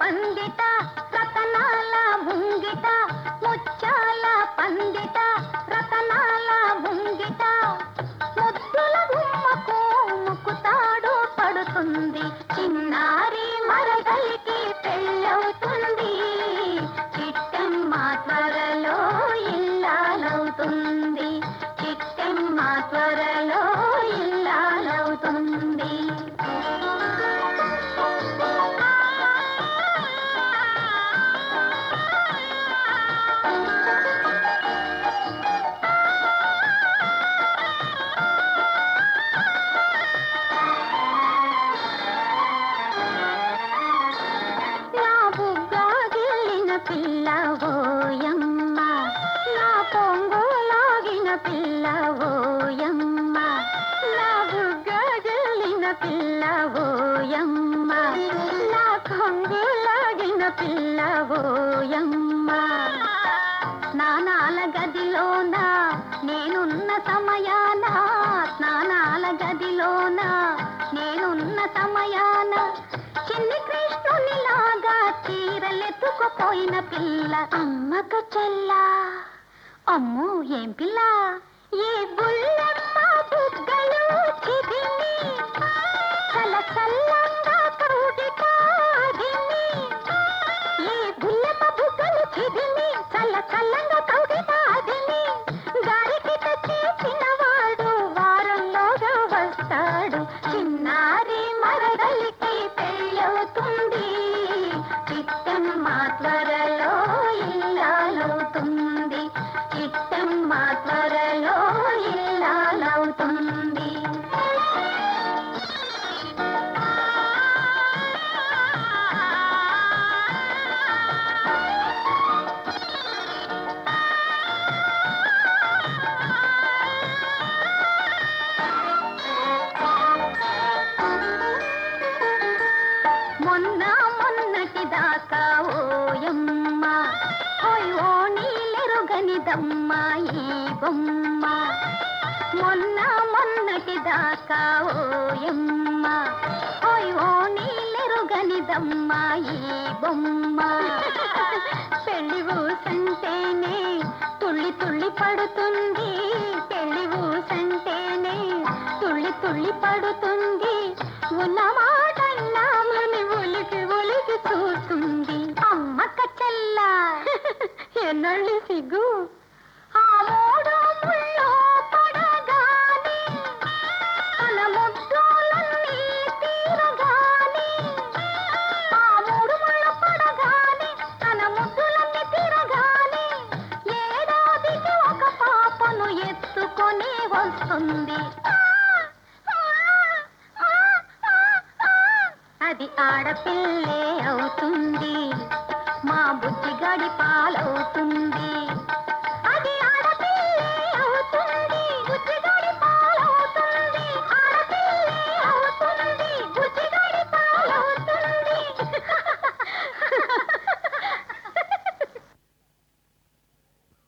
పందిట రతనాల ముంగిట ముచ్చాల పందిట రతనాల ముంగిట ముద్దుల గుమ్మకు ముక్కుతాడు పడుతుంది చిన్నారి మరదలికి పెళ్ళవుతుంది చిట్టమ్మ త్వరలో ఇల్లాలవుతుంది చిట్టమ్మ త్వరలో ఇల్లాలవుతుంది నా బుగ్గాగిలిన పిల్ల ఓయమ్మ నా పొంగులాగిన పిల్ల ఓయమ్మ నా బుగ్గాగిలిన పిల్ల ఓయమ్మ నా కొంగులాగిన పిల్ల ఓయమ్మ స్నానాల గదిలోన నేనున్న సమయాన స్నానాల గదిలోన నేనున్న సమయాన చిన్ని కృష్ణునిలాగా చీరలెత్తుకుపోయిన పిల్ల అమ్మకు చెల్లా అమ్మో ఏం పిల్ల ఏ బుల్లమ్మ బుగ్గలు చిదిమి చల చల్లంగా కౌగిటాడిని ఈ బుల్లమ్మ బుగ్గలు చిదిమి చల్ల చల్లంగా కౌగిటాడిని గారికి తెచ్చి చిన్నవాడు వారంలోగా వస్తాడు చిన్నారి మరదలికి పెళ్ళవుతుంది చిత్తమ్మ త్వరలో ఇల్లాలవుతుంది చిత్తమ్మ త్వరలో ఇల్లాలవుతుంది మొన్న మొన్నటి దాకా ఓయమ్మ ఓయ్ ఓ నీలెరుగనిదమ్మ ఈ బొమ్మ మొన్న మొన్నటి దాకా ఓయమ్మ ఓయ్ ఓ నీలెరుగనిదమ్మ ఈ బొమ్మ పెళ్లి ఊసంటేనే తుళ్ళి తుళ్ళి పడుతుంది పెళ్లి ఊసంటేనే తుళ్ళి తుళ్ళి పడుతుంది ఉన్న మాటన్నామని ఒలికి ఒలికి చూస్తుంది అమ్మక చెల్ల ఎన్నళ్ళి సిగ్గు ఆ మూడు ముళ్ళు పడగానే తన ముద్దులన్నీ తీరగానే ఆ మూడు ముళ్ళు పడగానే తన ముద్దులన్నీ తీరగానే ఏడాదికి ఒక పాపను ఎత్తుకొని వస్తుంది అది ఆడపిల్లే అవుతుంది మా బుజ్జిగాడి పా